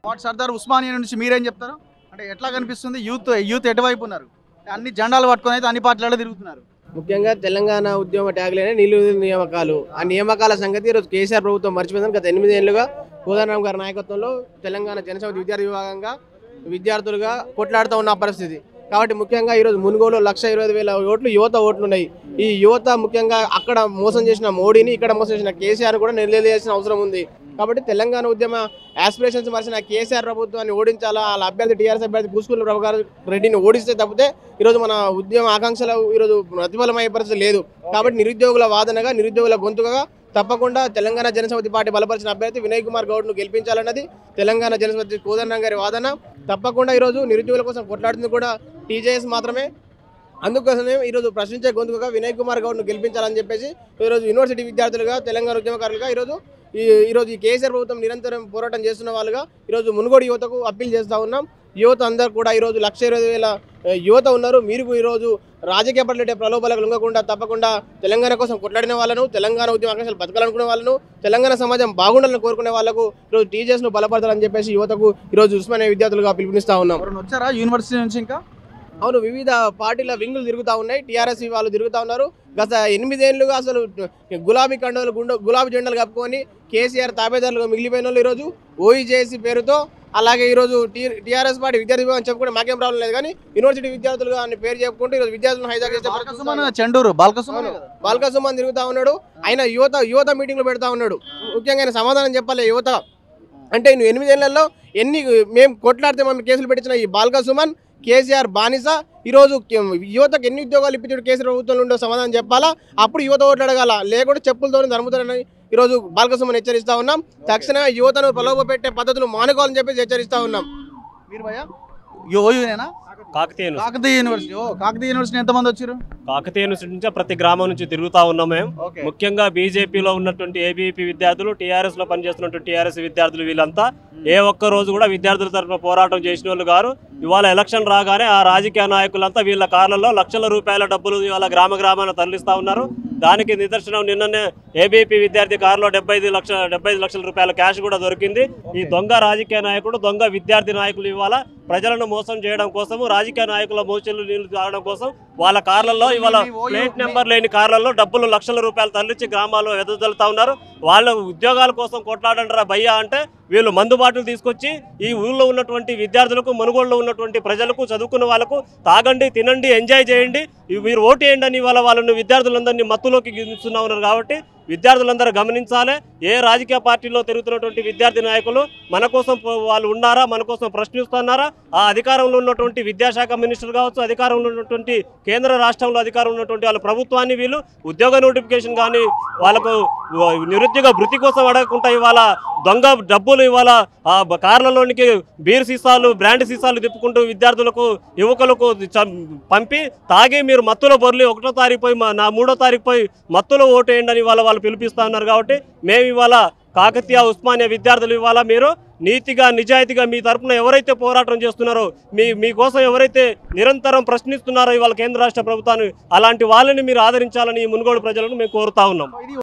What Sardar Osmania నుంచి మీరేం చెప్తారు అంటే ఎట్లా కనిపిస్తుంది యూత్ యూత్ ఎటువైపు ఉన్నారు అన్ని జెండాలు పట్టుకొని అయితే అన్ని పార్టీలలో తిరుగుతున్నారు ముఖ్యంగా తెలంగాణ ఉద్యమ ట్యాగ్లైన నిలువు నియామకాలు ఆ నియామకాల సంగతి ఈరోజు కేసీఆర్ ప్రభుత్వం మర్చిపోయిందని గత ఎనిమిది ఏళ్లుగా కోదండరామ్ గారి నాయకత్వంలో తెలంగాణ జనసమితి విద్యార్థి విభాగంగా విద్యార్థులుగా కొట్లాడుతూ ఉన్న పరిస్థితి కాబట్టి ముఖ్యంగా ఈరోజు మునుగోలు లక్ష ఇరవై ఐదు వేల ఓట్లు యువత ఓట్లు ఉన్నాయి ఈ యువత ముఖ్యంగా అక్కడ మోసం చేసిన మోడీని ఇక్కడ మోసం చేసిన కేసీఆర్ కూడా నిలదీయాల్సిన అవసరం ఉంది కాబట్టి తెలంగాణ ఉద్యమ ఆస్పిరేషన్స్ మరిచిన కేసీఆర్ ప్రభుత్వాన్ని ఓడించాలా వాళ్ళ అభ్యర్థి టీఆర్ఎస్ అభ్యర్థి కూసుకుల ప్రభాకర్ రెడ్డిని ఓడిస్తే తప్పితే ఈరోజు మన ఉద్యమ ఆకాంక్షలు ఈరోజు ప్రతిఫలమయ్యే పరిస్థితి లేదు కాబట్టి నిరుద్యోగుల వాదనగా నిరుద్యోగుల గొంతుగా తప్పకుండా తెలంగాణ జనసమితి పార్టీ బలపరిచిన అభ్యర్థి వినయ్ కుమార్ గౌడ్ను గెలిపించాలన్నది తెలంగాణ జనసమితి కోదండం గారి వాదన తప్పకుండా ఈరోజు నిరుద్యోగుల కోసం కొట్లాడుతుంది కూడా టీజేఎస్ మాత్రమే అందుకోసమే ఈరోజు ప్రశ్నించే గొంతుగా వినయ్ కుమార్ గౌడ్ను గెలిపించాలని చెప్పేసి ఈరోజు యూనివర్సిటీ విద్యార్థులుగా తెలంగాణ ఉద్యమకారులుగా ఈరోజు ఈ ఈరోజు ఈ కేసీఆర్ ప్రభుత్వం నిరంతరం పోరాటం చేస్తున్న వాళ్ళుగా ఈరోజు మునుగోడు యువతకు అప్పీల్ చేస్తూ ఉన్నాం యువత అందరూ కూడా ఈరోజు లక్ష ఇరవై వేల ఆ, యువత ఉన్నారు మీరు ఈరోజు రాజకీయ పట్ల ప్రలోభాలకు లొంగకుండా తప్పకుండా తెలంగాణ కోసం కొట్లాడిన వాళ్ళను తెలంగాణ ఉద్యమ ఆకాంక్షలు బతకాలనుకునే వాళ్ళను తెలంగాణ సమాజం బాగుండాలని కోరుకునే వాళ్ళకు ఈరోజు టీచర్స్ను బలపడతారని చెప్పేసి యువతకు ఈరోజు ఉస్మానియా విద్యార్థులుగా పిలుపునిస్తా ఉన్నాం ఎవరైనా వచ్చారా యూనివర్సిటీ నుంచి ఇంకా అవును వివిధ పార్టీల వింగులు తిరుగుతూ ఉన్నాయి టీఆర్ఎస్ వాళ్ళు తిరుగుతూ ఉన్నారు గత ఎనిమిదేళ్లుగా అసలు గులాబీ కండువలు గుండె గులాబీ జెండాలు కప్పుకొని కేసీఆర్ తాబేదారులుగా మిగిలిపోయిన వాళ్ళు ఈరోజు ఓఈజేసీ పేరుతో అలాగే ఈరోజు టీ టీఆర్ఎస్ పార్టీ విద్యార్థి విభాగం చెప్పుకుంటే మాకేం ప్రాబ్లం లేదు కానీ యూనివర్సిటీ విద్యార్థులుగా అని పేరు చెప్పుకుంటూ ఈరోజు విద్యార్థులను హైజాక్ చేసే బాలకసుమన్ చెండూరు బాలకసుమన్ అవును. బాల్కా సుమన్ తిరుగుతా ఉన్నాడు ఆయన యువత యువత మీటింగ్లు పెడతా ఉన్నాడు ముఖ్యంగా ఆయన సమాధానం చెప్పాలి యువత అంటే నువ్వు ఎనిమిదేళ్లలో ఎన్ని మేము కొట్లాడితే మమ్మల్ని కేసులు పెట్టించిన ఈ బాల్కా సుమన్ కేసీఆర్ బానిస ఈరోజు కే- యువతకు ఎన్ని ఉద్యోగాలు ఇప్పించాడు కేసీఆర్ ప్రభుత్వంలో ఉండో సమాధానం చెప్పాలా అప్పుడు యువత ఓట్లు అడగాల లేకుంటే చెప్పులతో ధర్మతారని ఈరోజు బాల్కా సుమన్ హెచ్చరిస్తా ఉన్నాం తక్షణమే యువతను ప్రలోభ పెట్టే పద్ధతులు మానుకోవాలని చెప్పేసి హెచ్చరిస్తా ఉన్నాం మీరు భయ్యా ఓయూనేనా కాకతీయ యూనివర్సిటీ. కాకతీయ యూనివర్సిటీ ఓ కాకతీయ యూనివర్సిటీ ఎంతమంది వచ్చారు కాకతీయ యూనివర్సిటీ నుంచి ప్రతి గ్రామం నుంచి తిరుగుతా ఉన్నాం మేము ఓకే ముఖ్యంగా బీజేపీలో ఉన్నటువంటి ఏబీపీ విద్యార్థులు టీఆర్ఎస్ లో పనిచేస్తున్నటువంటి టీఆర్ఎస్ విద్యార్థులు వీళ్ళంతా ఏ ఒక్క రోజు కూడా విద్యార్థుల తరఫున పోరాటం చేసిన వాళ్ళు గారు ఇవాళ ఎలక్షన్ రాగానే ఆ రాజకీయ నాయకులంతా వీళ్ళ కార్లలో లక్షల రూపాయల డబ్బులు ఇవాళ గ్రామ గ్రామాన తరలిస్తా ఉన్నారు దానికి నిదర్శనం నిన్ననే ఏబీపీ విద్యార్థి కారులో డెబ్బై ఐదు లక్షల డెబ్బై ఐదు లక్షల రూపాయల క్యాష్ కూడా దొరికింది ఈ దొంగ రాజకీయ నాయకుడు దొంగ విద్యార్థి నాయకులు ఇవాళ ప్రజలను మోసం చేయడం కోసం రాజకీయ నాయకుల మోచలు నీళ్లు తాగడం కోసం వాళ్ళ కార్లలో ఇవాళ మీ ఓయూ- ప్లేట్ నెంబర్ లేని కార్లలో డబ్బులు లక్షల రూపాయలు తరలించి గ్రామాల్లో వెదజల్లుతా ఉన్నారు వాళ్ళ ఉద్యోగాల కోసం కొట్లాడంటారా భయ్యా అంటే వీళ్ళు మందు బాటలు తీసుకొచ్చి ఈ ఊళ్ళో ఉన్నటువంటి విద్యార్థులకు మనుగోడులో ఉన్నటువంటి ప్రజలకు చదువుకున్న వాళ్ళకు తాగండి తినండి ఎంజాయ్ చేయండి ఇవి మీరు ఓటు వేయండి అని వాళ్ళ వాళ్ళని విద్యార్థులందరినీ మత్తులోకి గిస్తున్నా ఉన్నారు కాబట్టి విద్యార్థులందరూ గమనించాలి ఏ రాజకీయ పార్టీలో తిరుగుతున్నటువంటి విద్యార్థి నాయకులు మన కోసం పో- వాళ్ళు ఉన్నారా మన కోసం ప్రశ్నిస్తున్నారా ఆ అధికారంలో ఉన్నటువంటి విద్యాశాఖ మినిస్టర్ కావచ్చు అధికారంలో ఉన్నటువంటి కేంద్ర రాష్ట్రంలో అధికారం ఉన్నటువంటి వాళ్ళ ప్రభుత్వాన్ని వీళ్ళు ఉద్యోగ నోటిఫికేషన్ కానీ వాళ్ళకు వ- నిరుద్యోగ భృతి కోసం అడగకుండా ఇవాళ దొంగ డబ్బులు ఇవాళ ఆ బ- కార్లలోనికి బీర్ సీసాలు బ్రాండ్ సీసాలు తిప్పుకుంటూ విద్యార్థులకు యువకులకు చ- పంపి తాగి మీరు మత్తులో బొర్లి ఒకటో తారీఖు పోయి మా- నా మూడో తారీఖు పోయి మత్తులో ఓటేయండి అని ఇవాళ వాళ్ళు పిలిపిస్తా ఉన్నారు కాబట్టి మేము ఇవాళ కాకతీయ ఉస్మానియా విద్యార్థులు ఇవాళ మీరు నీతిగా నిజాయితీగా మీ తరపున ఎవరైతే పోరాటం చేస్తున్నారో మీ మీకోసం ఎవరైతే నిరంతరం ప్రశ్నిస్తున్నారో ఇవాళ కేంద్ర రాష్ట్ర ప్రభుత్వాన్ని అలాంటి వాళ్ళని మీరు ఆదరించాలని ఈ మునుగోడు ప్రజలను మేము కోరుతా ఉన్నాం ఇది